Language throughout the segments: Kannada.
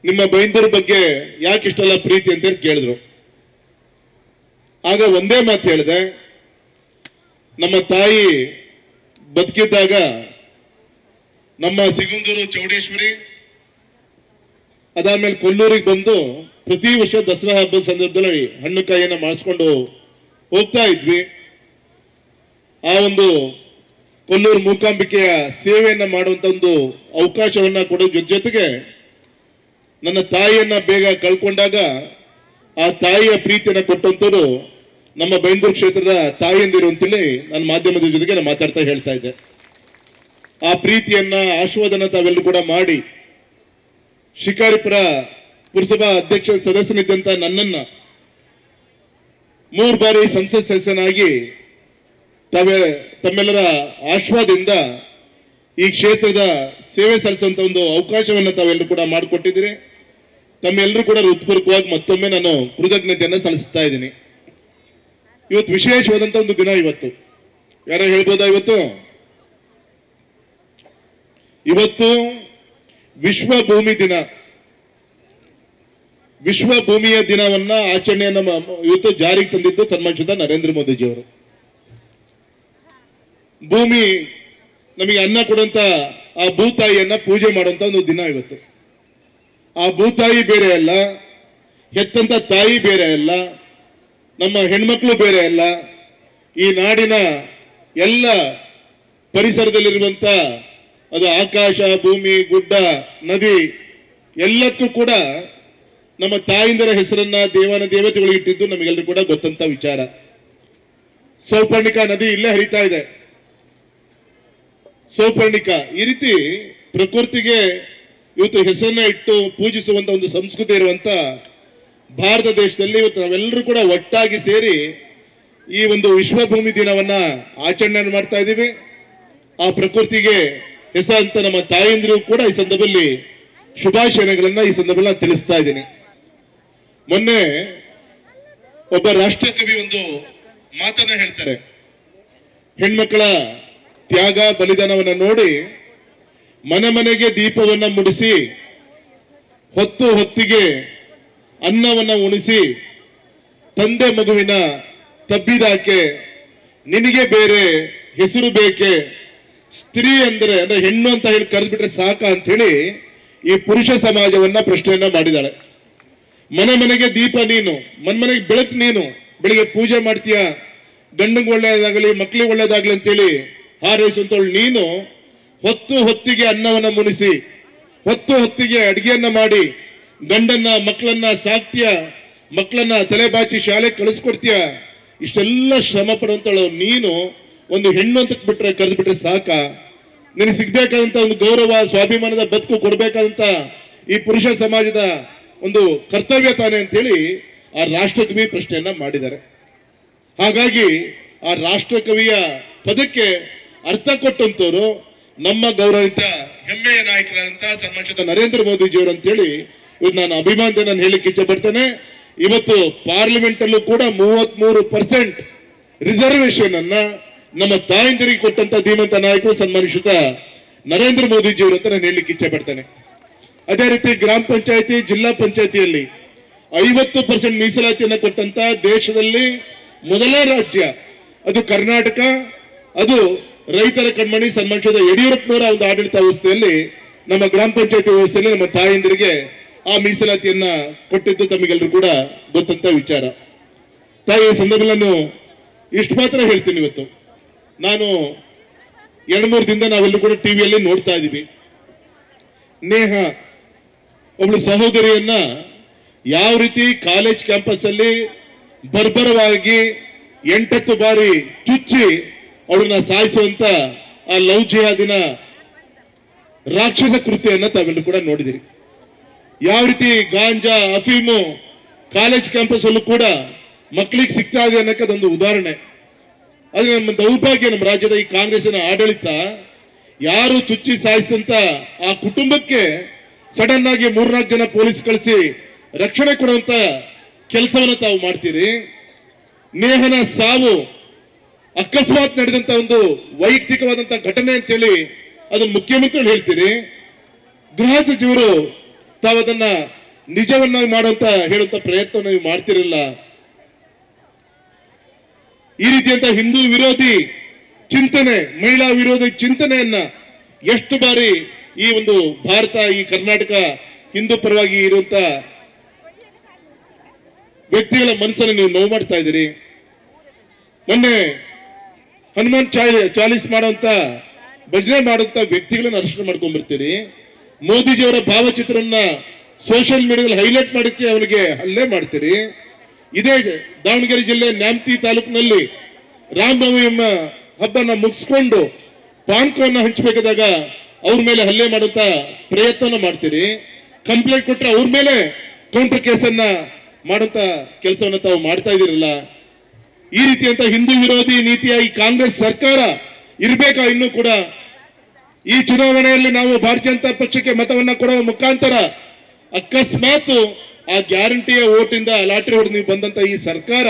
ನಿಮ್ಮ ಬೈಂದೂರ್ ಬಗ್ಗೆ ಯಾಕೆ ಇಷ್ಟೆಲ್ಲ ಪ್ರೀತಿ ಅಂತೇಳಿ ಕೇಳಿದ್ರು ಆಗ ಒಂದೇ ಮಾತು ಹೇಳಿದೆ ನಮ್ಮ ತಾಯಿ ಬದುಕಿದ್ದಾಗ ನಮ್ಮ ಸಿಗುಂದೂರು ಚೌಡೇಶ್ವರಿ ಅದಾದ್ಮೇಲೆ ಕೊಲ್ಲೂರಿಗೆ ಬಂದು ಪ್ರತಿ ವರ್ಷ ದಸರಾ ಹಬ್ಬದ ಸಂದರ್ಭದಲ್ಲಿ ಹಣ್ಣು ಕಾಯಿಯನ್ನ ಮಾಡಿಸ್ಕೊಂಡು ಹೋಗ್ತಾ ಇದ್ವಿ ಆ ಒಂದು ಕೊಲ್ಲೂರು ಮೂಕಾಂಬಿಕೆಯ ಸೇವೆಯನ್ನ ಮಾಡುವಂತ ಒಂದು ಅವಕಾಶವನ್ನ ಕೊಡೋ ಜೊತೆ ಜೊತೆಗೆ ನನ್ನ ತಾಯಿಯನ್ನ ಬೇಗ ಕಳ್ಕೊಂಡಾಗ ಆ ತಾಯಿಯ ಪ್ರೀತಿಯನ್ನ ಕೊಟ್ಟಂತರು ನಮ್ಮ ಬೈಂದೂರು ಕ್ಷೇತ್ರದ ತಾಯಿಯಂದಿರು ಅಂತೇಳಿ ನಾನು ಮಾಧ್ಯಮದ ಜೊತೆಗೆ ನಾನು ಮಾತಾಡ್ತಾ ಹೇಳ್ತಾ ಇದ್ದೆ ಆ ಪ್ರೀತಿಯನ್ನ ಆಶೀರ್ವಾದನ ತಾವೆಲ್ಲರೂ ಕೂಡ ಮಾಡಿ ಶಿಕಾರಿಪುರ ಪುರಸಭಾ ಅಧ್ಯಕ್ಷ ಸದಸ್ಯನಿದ್ದಂತ ನನ್ನನ್ನ ಮೂರು ಬಾರಿ ಸಂಸತ್ ಸದಸ್ಯನಾಗಿ ತಾವೇ ತಮ್ಮೆಲ್ಲರ ಆಶ್ವಾದಿಂದ ಈ ಕ್ಷೇತ್ರದ ಸೇವೆ ಸಲ್ಲಿಸುವಂತ ಒಂದು ಅವಕಾಶವನ್ನು ತಾವೆಲ್ಲರೂ ಕೂಡ ಮಾಡಿಕೊಟ್ಟಿದ್ದೀರಿ ತಮ್ಮೆಲ್ಲರೂ ಕೂಡ ಹೃತ್ಪೂರ್ವಕವಾಗಿ ಮತ್ತೊಮ್ಮೆ ನಾನು ಕೃತಜ್ಞತೆಯನ್ನು ಸಲ್ಲಿಸ್ತಾ ಇದ್ದೀನಿ ಇವತ್ತು ವಿಶೇಷವಾದಂತ ಒಂದು ದಿನ ಇವತ್ತು ಯಾರು ಹೇಳ್ಬೋದಾ ಇವತ್ತು ಇವತ್ತು ವಿಶ್ವ ಭೂಮಿ ದಿನ ವಿಶ್ವ ಭೂಮಿಯ ದಿನವನ್ನ ಆಚರಣೆಯನ್ನ ಮ- ಇವತ್ತು ಜಾರಿಗೆ ತಂದಿದ್ದು ಸನ್ಮಾನಿಸಿದ ನರೇಂದ್ರ ಮೋದಿಜಿಯವರು ಭೂಮಿ ನಮಗೆ ಅನ್ನ ಕೊಡುವಂತ ಆ ಭೂತಾಯಿಯನ್ನ ಪೂಜೆ ಮಾಡುವಂತ ಒಂದು ದಿನ ಇವತ್ತು ಆ ಭೂತಾಯಿ ಬೇರೆ ಅಲ್ಲ ಹೆತ್ತಂತ ತಾಯಿ ಬೇರೆ ಅಲ್ಲ ನಮ್ಮ ಹೆಣ್ಮಕ್ಳು ಬೇರೆ ಅಲ್ಲ ಈ ನಾಡಿನ ಎಲ್ಲ ಪರಿಸರದಲ್ಲಿರುವಂತ ಅದು ಆಕಾಶ ಭೂಮಿ ಗುಡ್ಡ ನದಿ ಎಲ್ಲಕ್ಕೂ ಕೂಡ ನಮ್ಮ ತಾಯಿಂದರ ಹೆಸರನ್ನ ದೇವನ ದೇವತೆಗಳಿಗೆ ಇಟ್ಟಿದ್ದು ನಮಗೆಲ್ಲರೂ ಕೂಡ ಗೊತ್ತಂತ ವಿಚಾರ ಸೌಪರ್ಣಿಕಾ ನದಿ ಇಲ್ಲೇ ಹರಿತಾ ಇದೆ ಸೌಪರ್ಣಿಕಾ ಈ ರೀತಿ ಪ್ರಕೃತಿಗೆ ಇವತ್ತು ಹೆಸರನ್ನ ಇಟ್ಟು ಪೂಜಿಸುವಂತ ಒಂದು ಸಂಸ್ಕೃತಿ ಇರುವಂತ ಭಾರತ ದೇಶದಲ್ಲಿ ಇವತ್ತು ನಾವೆಲ್ಲರೂ ಕೂಡ ಒಟ್ಟಾಗಿ ಸೇರಿ ಈ ಒಂದು ವಿಶ್ವಭೂಮಿ ದಿನವನ್ನ ಆಚರಣೆ ಮಾಡ್ತಾ ಇದ್ದೀವಿ ಆ ಪ್ರಕೃತಿಗೆ ಹೆಸರಂತ ನಮ್ಮ ತಾಯಂದಿರು ಕೂಡ ಈ ಸಂದರ್ಭದಲ್ಲಿ ಶುಭಾಶಯಗಳನ್ನ ಈ ಸಂದರ್ಭದಲ್ಲಿ ನಾನು ತಿಳಿಸ್ತಾ ಇದ್ದೀನಿ ಮೊನ್ನೆ ಒಬ್ಬ ರಾಷ್ಟ್ರೀಯ ಕವಿ ಒಂದು ಮಾತನ್ನ ಹೇಳ್ತಾರೆ ಹೆಣ್ಮಕ್ಕಳ ತ್ಯಾಗ ಬಲಿದಾನವನ್ನ ನೋಡಿ ಮನೆ ಮನೆಗೆ ದೀಪವನ್ನ ಮುಡಿಸಿ ಹೊತ್ತು ಹೊತ್ತಿಗೆ ಅನ್ನವನ್ನ ಉಣಿಸಿ ತಂದೆ ಮಗುವಿನ ತಬ್ಬಿದಾಕೆ ನಿನಗೆ ಬೇರೆ ಹೆಸರು ಬೇಕೆ ಸ್ತ್ರೀ ಅಂದ್ರೆ ಅಂದ್ರೆ ಹೆಣ್ಣು ಅಂತ ಹೇಳಿ ಕರೆದ್ಬಿಟ್ರೆ ಸಾಕ ಅಂತ ಹೇಳಿ ಈ ಪುರುಷ ಸಮಾಜವನ್ನ ಪ್ರಶ್ನೆಯನ್ನ ಮಾಡಿದಾಳೆ ಮನೆ ಮನೆಗೆ ದೀಪ ನೀನು ಮನೆ ಮನೆಗೆ ಬೆಳಕು ನೀನು ಬೆಳಿಗ್ಗೆ ಪೂಜೆ ಮಾಡ್ತೀಯ ಗಂಡಂಗೆ ಒಳ್ಳೇದಾಗಲಿ ಮಕ್ಳಿಗೆ ಒಳ್ಳೇದಾಗ್ಲಿ ಅಂತೇಳಿ ಹಾರೈಸುವಂತವಳು ನೀನು ಹೊತ್ತು ಹೊತ್ತಿಗೆ ಅನ್ನವನ್ನ ಮುನಿಸಿ ಹೊತ್ತು ಹೊತ್ತಿಗೆ ಅಡಿಗೆಯನ್ನ ಮಾಡಿ ಗಂಡನ್ನ ಮಕ್ಕಳನ್ನ ಸಾಕ್ತೀಯ ಮಕ್ಕಳನ್ನ ತಲೆ ಬಾಚಿ ಶಾಲೆ ಕಳಿಸ್ಕೊಡ್ತೀಯ ಇಷ್ಟೆಲ್ಲ ಶ್ರಮ ಪಡುವಂತಳು ನೀನು ಒಂದು ಹೆಣ್ಣು ಅಂತ ಬಿಟ್ರೆ ಕರೆದು ಬಿಟ್ರೆ ಸಾಕ ನಿನಗೆ ಸಿಗ್ಬೇಕಾದಂತ ಒಂದು ಗೌರವ ಸ್ವಾಭಿಮಾನದ ಬದುಕು ಕೊಡ್ಬೇಕಾದಂತ ಈ ಪುರುಷ ಸಮಾಜದ ಒಂದು ಕರ್ತವ್ಯ ತಾನೆ ಅಂತೇಳಿ ಆ ರಾಷ್ಟ್ರಕವಿ ಪ್ರಶ್ನೆಯನ್ನ ಮಾಡಿದ್ದಾರೆ ಹಾಗಾಗಿ ಆ ರಾಷ್ಟ್ರಕವಿಯ ಪದಕ್ಕೆ ಅರ್ಥ ಕೊಟ್ಟಂತವರು ನಮ್ಮ ಗೌರವಿತ ಹೆಮ್ಮೆಯ ನಾಯಕರಾದಂತಹ ಸನ್ಮಾನಿಸಿದ ನರೇಂದ್ರ ಮೋದಿಜಿಯವರು ಅಂತೇಳಿ ಇವತ್ತು ನಾನು ಅಭಿಮಾನದಿಂದ ನಾನು ಹೇಳಿಕ್ಕೆ ಇಚ್ಛೆ ಪಡ್ತೇನೆ ಇವತ್ತು ಪಾರ್ಲಿಮೆಂಟ್ ಅಲ್ಲೂ ಕೂಡ ಮೂವತ್ಮೂರು ಪರ್ಸೆಂಟ್ ರಿಸರ್ವೇಶನ್ ಅನ್ನ ನಮ್ಮ ತಾಯಂದಿರಿಗೆ ಕೊಟ್ಟಂತ ಧೀಮಂತ ನಾಯಕರು ಸನ್ಮಾನಿಸಿದ ನರೇಂದ್ರ ಮೋದಿಜಿಯವರು ಅಂತ ನಾನು ಹೇಳಲಿಕ್ಕೆ ಇಚ್ಛೆ ಪಡ್ತೇನೆ ಅದೇ ರೀತಿ ಗ್ರಾಮ ಪಂಚಾಯತಿ ಜಿಲ್ಲಾ ಪಂಚಾಯತಿಯಲ್ಲಿ ಐವತ್ತು ಪರ್ಸೆಂಟ್ ಮೀಸಲಾತಿಯನ್ನು ಕೊಟ್ಟಂತ ದೇಶದಲ್ಲಿ ಮೊದಲ ರಾಜ್ಯ ಅದು ಕರ್ನಾಟಕ ಅದು ರೈತರ ಕಣ್ಮಣಿ ಸನ್ಮಾನಿಸಿದ ಯಡಿಯೂರಪ್ಪನವರ ಒಂದು ಆಡಳಿತ ವ್ಯವಸ್ಥೆಯಲ್ಲಿ ನಮ್ಮ ಗ್ರಾಮ ಪಂಚಾಯತಿ ವ್ಯವಸ್ಥೆಯಲ್ಲಿ ನಮ್ಮ ತಾಯಂದಿರಿಗೆ ಆ ಮೀಸಲಾತಿಯನ್ನ ಕೊಟ್ಟಿದ್ದು ತಮಗೆಲ್ಲರೂ ಕೂಡ ಗೊತ್ತಂತ ವಿಚಾರ ತಾಯಿ ಈ ಸಂದರ್ಭದಲ್ಲಿ ನಾನು ಇಷ್ಟು ಮಾತ್ರ ಹೇಳ್ತೀನಿ ಇವತ್ತು ನಾನು ಎರಡು ಮೂರು ದಿನದ ನಾವೆಲ್ಲರೂ ಕೂಡ ಟಿವಿಯಲ್ಲಿ ನೋಡ್ತಾ ಇದ್ದೀವಿ ನೇಹ ಒಬ್ಳು ಸಹೋದರಿಯನ್ನ ಯಾವ ರೀತಿ ಕಾಲೇಜ್ ಕ್ಯಾಂಪಸ್ ಅಲ್ಲಿ ಬರ್ಬರವಾಗಿ ಎಂಟತ್ತು ಬಾರಿ ಚುಚ್ಚಿ ಅವಳನ್ನ ಸಾಯಿಸುವಂತ ಆ ಲವ್ ಜಿಹಾದಿನ ರಾಕ್ಷಸ ಕೃತ್ಯವನ್ನ ತಾವೆಲ್ಲರೂ ಕೂಡ ನೋಡಿದಿರಿ ಯಾವ ರೀತಿ ಗಾಂಜಾ ಅಫೀಮು ಕಾಲೇಜ್ ಕ್ಯಾಂಪಸ್ ಅಲ್ಲೂ ಕೂಡ ಮಕ್ಕಳಿಗೆ ಸಿಗ್ತಾ ಇದೆ ಅನ್ನೋಕೆ ಅದೊಂದು ಉದಾಹರಣೆ ಆದ್ರೆ ನಮ್ಮ ದೌರ್ಭಾಗ್ಯ ನಮ್ಮ ರಾಜ್ಯದ ಈ ಕಾಂಗ್ರೆಸ್ಸಿನ ಆಡಳಿತ ಯಾರು ಚುಚ್ಚಿ ಸಾಯಿಸಿದಂತ ಆ ಕುಟುಂಬಕ್ಕೆ ಸಡನ್ ಆಗಿ ಮೂರ್ನಾಲ್ಕು ಜನ ಪೊಲೀಸ್ ಕಳಿಸಿ ರಕ್ಷಣೆ ಕೊಡುವಂತ ಕೆಲಸವನ್ನು ತಾವು ಮಾಡ್ತೀರಿ ನೇಹನ ಸಾವು ಅಕಸ್ಮಾತ್ ನಡೆದಂತ ಒಂದು ವೈಯಕ್ತಿಕವಾದಂತ ಘಟನೆ ಅಂತೇಳಿ ಅದನ್ನ ಮುಖ್ಯಮಂತ್ರಿಗಳು ಹೇಳ್ತೀರಿ ಗೃಹ ಸಚಿವರು ತಾವು ಅದನ್ನ ನಿಜವನ್ನಾಗಿ ಮಾಡುವಂತ ಹೇಳುವಂತ ಪ್ರಯತ್ನ ನೀವು ಮಾಡ್ತಿರಲಿಲ್ಲ ಈ ರೀತಿಯಂತ ಹಿಂದೂ ವಿರೋಧಿ ಚಿಂತನೆ ಮಹಿಳಾ ವಿರೋಧಿ ಚಿಂತನೆಯನ್ನ ಎಷ್ಟು ಬಾರಿ ಈ ಒಂದು ಭಾರತ ಈ ಕರ್ನಾಟಕ ಹಿಂದೂ ಪರವಾಗಿ ಇರುವಂತ ವ್ಯಕ್ತಿಗಳ ಮನಸ್ಸನ್ನು ನೀವು ನೋವು ಮಾಡ್ತಾ ಇದ್ದೀರಿ ಮೊನ್ನೆ ಹನುಮಾನ್ ಚಾಲಿ ಚಾಲೀಸ್ ಮಾಡುವಂತ ಭಜನೆ ಮಾಡುವಂತ ವ್ಯಕ್ತಿಗಳನ್ನ ಅರೆಸ್ಟ್ ಮಾಡ್ಕೊಂಡ್ಬರ್ತೀರಿ ಮೋದಿಜಿಯವರ ಭಾವಚಿತ್ರನ್ನ ಸೋಷಿಯಲ್ ಮೀಡಿಯಾದಲ್ಲಿ ಹೈಲೈಟ್ ಮಾಡೋಕ್ಕೆ ಅವನಿಗೆ ಹಲ್ಲೆ ಮಾಡ್ತೀರಿ ಇದೇ ದಾವಣಗೆರೆ ಜಿಲ್ಲೆ ನ್ಯಾಮತಿ ತಾಲೂಕಿನಲ್ಲಿ ರಾಮನವಮಿ ಎಂಬ ಹಬ್ಬನ ಮುಗಿಸ್ಕೊಂಡು ಪಾನ್ಕವನ್ನ ಹಂಚಬೇಕಾದಾಗ ಅವ್ರ ಮೇಲೆ ಹಲ್ಲೆ ಮಾಡುವಂತ ಪ್ರಯತ್ನ ಮಾಡ್ತೀರಿ ಕಂಪ್ಲೇಂಟ್ ಕೊಟ್ರೆ ಅವ್ರ ಮೇಲೆ ಕೌಂಟರ್ ಕೇಸನ್ನ ಮಾಡುವಂತ ಕೆಲಸವನ್ನ ತಾವು ಮಾಡ್ತಾ ಇದೀರಲ್ಲ ಈ ರೀತಿಯಂತ ಹಿಂದೂ ವಿರೋಧಿ ನೀತಿಯ ಈ ಕಾಂಗ್ರೆಸ್ ಸರ್ಕಾರ ಇರ್ಬೇಕಾ ಇನ್ನೂ ಕೂಡ ಈ ಚುನಾವಣೆಯಲ್ಲಿ ನಾವು ಭಾರತೀಯ ಜನತಾ ಪಕ್ಷಕ್ಕೆ ಮತವನ್ನ ಕೊಡುವ ಮುಖಾಂತರ ಅಕಸ್ಮಾತ್ ಆ ಗ್ಯಾರಂಟಿಯ ಓಟಿಂದ ಲಾಟ್ರಿ ಹೊಡೆದು ನೀವು ಬಂದಂತ ಈ ಸರ್ಕಾರ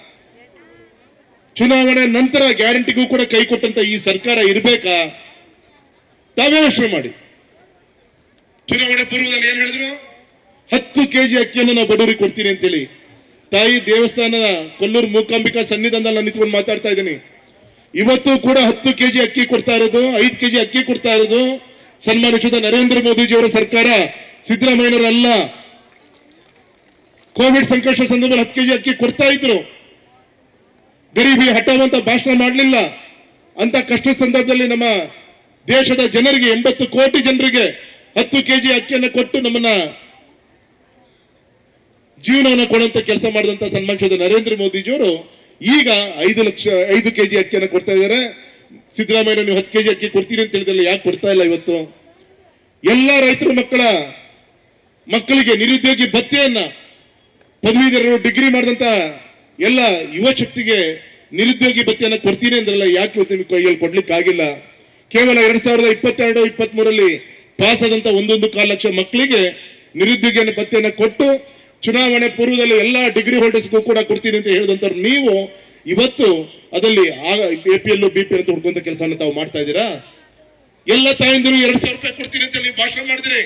ಚುನಾವಣೆ ನಂತರ ಗ್ಯಾರಂಟಿಗೂ ಕೂಡ ಕೈ ಕೊಟ್ಟಂತ ಈ ಸರ್ಕಾರ ಇರ್ಬೇಕಾ ತಾವೇ ಯೋಚನೆ ಮಾಡಿ ಚುನಾವಣೆ ಪೂರ್ವದಲ್ಲಿ ಏನ್ ಹೇಳಿದ್ರು ಹತ್ತು ಕೆಜಿ ಅಕ್ಕಿಯನ್ನು ನಾವು ಬಡವರಿಗೆ ಕೊಡ್ತೀನಿ ಅಂತೇಳಿ ತಾಯಿ ದೇವಸ್ಥಾನ ಕೊಲ್ಲೂರು ಮೂಕಾಂಬಿಕಾ ಸನ್ನಿಧಾನದಲ್ಲಿ ನಾನು ನಿಂತ್ಕೊಂಡು ಮಾತಾಡ್ತಾ ಇದ್ದೀನಿ ಇವತ್ತು ಕೂಡ ಹತ್ತು ಕೆಜಿ ಅಕ್ಕಿ ಕೊಡ್ತಾ ಇರೋದು ಐದು ಕೆಜಿ ಅಕ್ಕಿ ಕೊಡ್ತಾ ಇರೋದು ಸನ್ಮಾನಿಸಿದ ನರೇಂದ್ರ ಮೋದಿಜಿಯವರ ಸರ್ಕಾರ ಸಿದ್ದರಾಮಯ್ಯನವರಲ್ಲ ಕೋವಿಡ್ ಸಂಕಷ್ಟ ಸಂದರ್ಭದಲ್ಲಿ ಹತ್ತು ಕೆಜಿ ಅಕ್ಕಿ ಕೊಡ್ತಾ ಇದ್ರು ಗರೀಬಿ ಹಠಾವಂತ ಭಾಷಣ ಮಾಡಲಿಲ್ಲ ಅಂತ ಕಷ್ಟ ಸಂದರ್ಭದಲ್ಲಿ ನಮ್ಮ ದೇಶದ ಜನರಿಗೆ ಎಂಬತ್ತು ಕೋಟಿ ಜನರಿಗೆ ಹತ್ತು ಕೆಜಿ ಅಕ್ಕಿಯನ್ನು ಕೊಟ್ಟು ನಮ್ಮನ್ನ ಜೀವನವನ್ನು ಕೊಡುವಂತ ಕೆಲಸ ಮಾಡಿದಂತ ಸನ್ಮಾನಿಸಿದ ನರೇಂದ್ರ ಮೋದಿಜಿಯವರು ಈಗ ಐದು ಲಕ್ಷ ಐದು ಕೆಜಿ ಅಕ್ಕಿಯನ್ನು ಕೊಡ್ತಾ ಇದ್ದಾರೆ ಸಿದ್ದರಾಮಯ್ಯ ನೀವು ಹತ್ತು ಕೆಜಿ ಅಕ್ಕಿ ಕೊಡ್ತೀರಿ ಅಂತ ಹೇಳಿದ್ರೆ ಯಾಕೆ ಕೊಡ್ತಾ ಇಲ್ಲ ಇವತ್ತು ಎಲ್ಲ ರೈತರ ಮಕ್ಕಳ ಮಕ್ಕಳಿಗೆ ನಿರುದ್ಯೋಗಿ ಭತ್ಯೆಯನ್ನ ಪದವೀಧರರು ಡಿಗ್ರಿ ಮಾಡಿದಂತ ಎಲ್ಲ ಯುವ ಶಕ್ತಿಗೆ ನಿರುದ್ಯೋಗಿ ಭತ್ಯೆಯನ್ನ ಕೊಡ್ತೀನಿ ಅಂದ್ರಲ್ಲ ಯಾಕೆ ಇವತ್ತು ನಿಮ್ಗೆ ಕೈಯಲ್ಲಿ ಕೊಡ್ಲಿಕ್ಕೆ ಆಗಿಲ್ಲ ಕೇವಲ ಎರಡ್ ಸಾವಿರದ ಇಪ್ಪತ್ತೆರಡು ಇಪ್ಪತ್ತ್ ಮೂರಲ್ಲಿ ಪಾಸ್ ಆದಂತ ಒಂದೊಂದು ಕಾಲು ಲಕ್ಷ ಮಕ್ಕಳಿಗೆ ನಿರುದ್ಯೋಗಿ ಭತ್ಯೆಯನ್ನ ಕೊಟ್ಟು ಚುನಾವಣೆ ಪೂರ್ವದಲ್ಲಿ ಎಲ್ಲ ಡಿಗ್ರಿ ಹೋಲ್ಡರ್ಸ್ಗೂ ಕೂಡ ಕೊಡ್ತೀನಿ ಅಂತ ಹೇಳಿದಂತವ್ರು ನೀವು ಇವತ್ತು ಅದರಲ್ಲಿ A P L B P ಅಂತ ಹುಡ್ಕೊಂತ ಕೆಲಸವನ್ನು ತಾವು ಮಾಡ್ತಾ ಇದ್ದೀರಾ ಎಲ್ಲ ತಾಯಂದಿರು ಎರಡ್ ಸಾವಿರ ರೂಪಾಯಿ ಕೊಡ್ತೀನಿ ಅಂತ ನೀವು ಭಾಷಣ ಮಾಡಿದ್ರಿ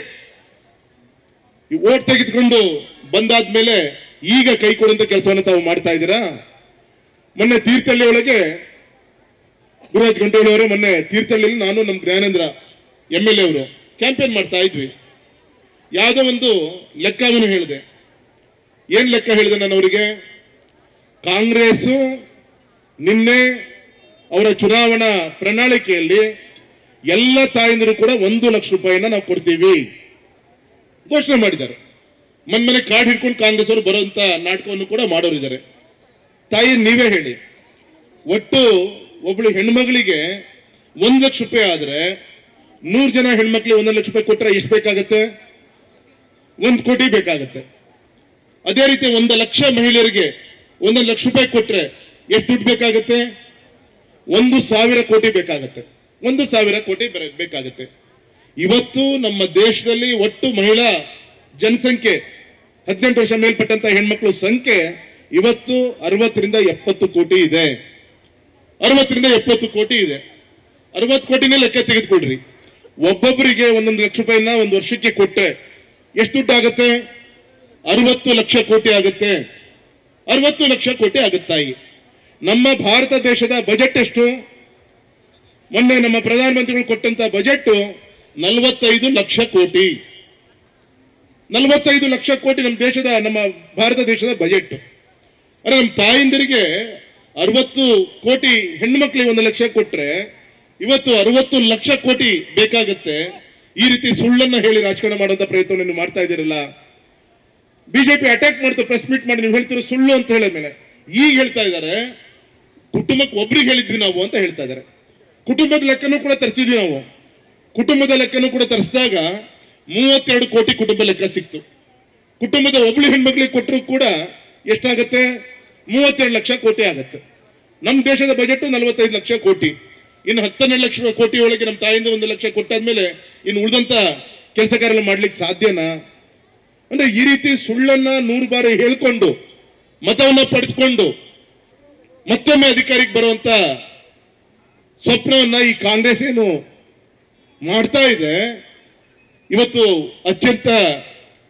ಈ ಓಟ್ ತೆಗೆದುಕೊಂಡು ಬಂದಾದ್ಮೇಲೆ ಈಗ ಕೈ ಕೊಡುವಂತ ಕೆಲಸವನ್ನು ತಾವು ಮಾಡ್ತಾ ಇದ್ದೀರಾ ಮೊನ್ನೆ ತೀರ್ಥಹಳ್ಳಿ ಒಳಗೆ ಗುರುರಾಜ್ ಗಂಟೋಳಿ ಅವರು ಮೊನ್ನೆ ತೀರ್ಥಹಳ್ಳಿಲಿ ನಾನು ನಮ್ಮ ಜ್ಞಾನೇಂದ್ರ ಎಮ್ ಎಲ್ ಎ ಅವರು ಕ್ಯಾಂಪೇನ್ ಮಾಡ್ತಾ ಇದ್ವಿ ಯಾವುದೋ ಒಂದು ಲೆಕ್ಕವನ್ನು ಹೇಳಿದೆ ಏನ್ ಲೆಕ್ಕ ಹೇಳಿದೆ ನಾನು ಅವರಿಗೆ ಕಾಂಗ್ರೆಸ್ ನಿನ್ನೆ ಅವರ ಚುನಾವಣಾ ಪ್ರಣಾಳಿಕೆಯಲ್ಲಿ ಎಲ್ಲ ತಾಯಂದಿರು ಕೂಡ ಒಂದು ಲಕ್ಷ ರೂಪಾಯಿನ ನಾವು ಕೊಡ್ತೀವಿ ಘೋಷಣೆ ಮಾಡಿದ್ದಾರೆ ಮನ್ಮನೆ ಕಾರ್ಡ್ ಹಿಡ್ಕೊಂಡು ಕಾಂಗ್ರೆಸ್ ಅವರು ಬರುವಂತ ನಾಟಕವನ್ನು ಕೂಡ ಮಾಡೋರು ಇದ್ದಾರೆ ತಾಯಿ ನೀವೇ ಹೇಳಿ ಒಟ್ಟು ಒಬ್ಳು ಹೆಣ್ಮಗಳಿಗೆ ಒಂದು ಲಕ್ಷ ರೂಪಾಯಿ ಆದ್ರೆ ನೂರು ಜನ ಹೆಣ್ಮಕ್ಳಿಗೆ ಒಂದೊಂದು ಲಕ್ಷ ರೂಪಾಯಿ ಕೊಟ್ರೆ ಎಷ್ಟು ಬೇಕಾಗತ್ತೆ ಒಂದು ಕೋಟಿ ಬೇಕಾಗತ್ತೆ ಅದೇ ರೀತಿ ಒಂದು ಲಕ್ಷ ಮಹಿಳೆಯರಿಗೆ ಒಂದೊಂದು ಲಕ್ಷ ರೂಪಾಯಿ ಕೊಟ್ರೆ ಎಷ್ಟು ದುಡ್ಡು ಬೇಕಾಗತ್ತೆ ಒಂದು ಸಾವಿರ ಕೋಟಿ ಬೇಕಾಗತ್ತೆ ಒಂದು ಸಾವಿರ ಕೋಟಿ ಬರ- ಬೇಕಾಗತ್ತೆ ಇವತ್ತು ನಮ್ಮ ದೇಶದಲ್ಲಿ ಒಟ್ಟು ಮಹಿಳಾ ಜನಸಂಖ್ಯೆ ಹದಿನೆಂಟು ವರ್ಷ ಮೇಲ್ಪಟ್ಟಂತ ಹೆಣ್ಮಕ್ಳು ಸಂಖ್ಯೆ ಇವತ್ತು ಅರವತ್ತರಿಂದ ಎಪ್ಪತ್ತು ಕೋಟಿ ಇದೆ ಅರವತ್ತರಿಂದ ಎಪ್ಪತ್ತು ಕೋಟಿ ಇದೆ ಅರವತ್ತು ಕೋಟಿನೇ ಲೆಕ್ಕ ತೆಗೆದುಕೊಳ್ರಿ ಒಬ್ಬೊಬ್ಬರಿಗೆ ಒಂದೊಂದು ಲಕ್ಷ ರೂಪಾಯಿನ ಒಂದು ವರ್ಷಕ್ಕೆ ಕೊಟ್ರೆ ಎಷ್ಟು ದುಡ್ಡು ಆಗುತ್ತೆ ಅರವತ್ತು ಲಕ್ಷ ಕೋಟಿ ಆಗುತ್ತೆ ಅರವತ್ತು ಲಕ್ಷ ಕೋಟಿ ಆಗುತ್ತಾಯಿ ನಮ್ಮ ಭಾರತ ದೇಶದ ಬಜೆಟ್ ಎಷ್ಟು ಮೊನ್ನೆ ನಮ್ಮ ಪ್ರಧಾನಮಂತ್ರಿಗಳು ಕೊಟ್ಟಂತ ಬಜೆಟ್ ನಲವತ್ತೈದು ಲಕ್ಷ ಕೋಟಿ ನಲವತ್ತೈದು ಲಕ್ಷ ಕೋಟಿ ನಮ್ಮ ದೇಶದ ನಮ್ಮ ಭಾರತ ದೇಶದ ಬಜೆಟ್ ಅಂದ್ರೆ ನಮ್ಮ ತಾಯಂದಿರಿಗೆ ಅರವತ್ತು ಕೋಟಿ ಹೆಣ್ಣು ಮಕ್ಕಳಿಗೆ ಒಂದು ಲಕ್ಷ ಕೊಟ್ರೆ ಇವತ್ತು ಅರವತ್ತು ಲಕ್ಷ ಕೋಟಿ ಬೇಕಾಗತ್ತೆ ಈ ರೀತಿ ಸುಳ್ಳನ್ನ ಹೇಳಿ ರಾಜಕಾರಣ ಮಾಡುವಂತ ಪ್ರಯತ್ನವನ್ನು ನೀವು ಮಾಡ್ತಾ ಇದ್ದೀರಲ್ಲ ಬಿಜೆಪಿ ಅಟ್ಯಾಕ್ ಮಾಡ್ತಾ ಪ್ರೆಸ್ ಮೀಟ್ ಮಾಡಿ ನೀವು ಹೇಳ್ತಿರೋ ಸುಳ್ಳು ಅಂತ ಹೇಳಿದ ಮೇಲೆ ಈಗ ಹೇಳ್ತಾ ಇದ್ದಾರೆ ಕುಟುಂಬಕ್ಕೆ ಒಬ್ರಿಗೆ ಹೇಳಿದ್ವಿ ನಾವು ಅಂತ ಹೇಳ್ತಾ ಇದ್ದಾರೆ ಕುಟುಂಬದ ಲೆಕ್ಕನೂ ಕೂಡ ತರಿಸಿದ್ವಿ ನಾವು ಕುಟುಂಬದ ಲೆಕ್ಕನೂ ಕೂಡ ತರಿಸಿದಾಗ ಮೂವತ್ತೆರಡು ಕೋಟಿ ಕುಟುಂಬ ಲೆಕ್ಕ ಸಿಕ್ತು ಕುಟುಂಬದ ಒಬ್ಳು ಹೆಣ್ಮಕ್ಳಿಗೆ ಕೊಟ್ಟರು ಕೂಡ ಎಷ್ಟಾಗತ್ತೆ ಮೂವತ್ತೆರಡು ಲಕ್ಷ ಕೋಟಿ ಆಗತ್ತೆ ನಮ್ಮ ದೇಶದ ಬಜೆಟ್ ನಲವತ್ತೈದು ಲಕ್ಷ ಕೋಟಿ ಇನ್ನು ಹತ್ತನ್ನೆರಡು ಲಕ್ಷ ಕೋಟಿ ಒಳಗೆ ನಮ್ಮ ತಾಯಿಂದ ಒಂದು ಲಕ್ಷ ಕೊಟ್ಟಾದ್ಮೇಲೆ ಇನ್ನು ಉಳಿದಂತ ಕೆಲಸ ಕಾರ್ಯ ಮಾಡ್ಲಿಕ್ಕೆ ಸಾಧ್ಯನಾ ಅಂದ್ರೆ ಈ ರೀತಿ ಸುಳ್ಳನ್ನ ನೂರು ಬಾರಿ ಹೇಳ್ಕೊಂಡು ಮತವನ್ನ ಪಡೆದುಕೊಂಡು ಮತ್ತೊಮ್ಮೆ ಅಧಿಕಾರಕ್ಕೆ ಬರುವಂತ ಸ್ವಪ್ನವನ್ನ ಈ ಕಾಂಗ್ರೆಸ್ ಏನು ಮಾಡ್ತಾ ಇದೆ ಇವತ್ತು ಅತ್ಯಂತ